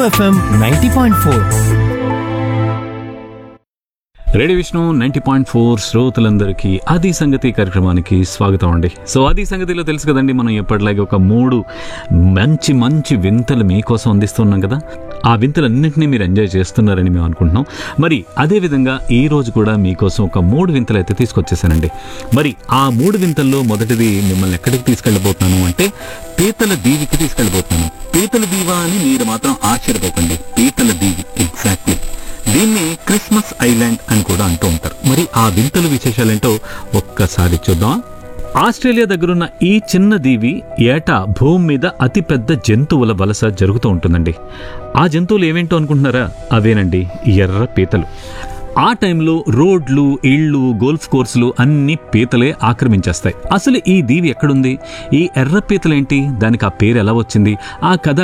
FM ninety point four radio Vishnu ninety point four శ్రోతలందరికీ అది సంగతి కార్యక్రమానికి స్వాగతం అండి సో అది సంగతిలో తెలుసు కదండి మనం ఎప్పటిలాగే ఒక మూడు మంచి మంచి వింతలు మీకోసం అందిస్తున్నాం కదా ఆ వింతలన్నింటినీ మీరు ఎంజాయ్ చేస్తున్నారని మేము అనుకుంటున్నాం మరి అదేవిధంగా ఈ రోజు కూడా మీకోసం ఒక మూడు వింతలు అయితే తీసుకొచ్చేసానండి మరి ఆ మూడు వింతల్లో మొదటిది మిమ్మల్ని ఎక్కడికి తీసుకెళ్ళబోతున్నాను అంటే పీతల దీవికి తీసుకెళ్ళబోతున్నాను పీతల దీవా అని మీరు మాత్రం ఆశ్చర్యపోకండి పీతల దీవి ఎగ్జాక్ట్లీ దీన్ని క్రిస్మస్ ఐలాండ్ అని కూడా అంటూ ఉంటారు మరి ఆ వింతలు విశేషాలేంటో ఒక్కసారి చూద్దాం ఆస్ట్రేలియా దగ్గరున్న ఈ చిన్న దీవి ఏటా భూమి మీద అతిపెద్ద జంతువుల వలస జరుగుతూ ఉంటుందండి ఆ జంతువులు ఏమేంటో అనుకుంటున్నారా అవేనండి ఎర్ర పీతలు ఆ టైంలో రోడ్లు ఇళ్ళు గోల్ఫ్ కోర్సులు అన్ని పీతలే ఆక్రమించేస్తాయి అసలు ఈ దీవి ఎక్కడుంది ఈ ఎర్ర పీతలేంటి దానికి ఆ పేరు ఎలా వచ్చింది ఆ కథ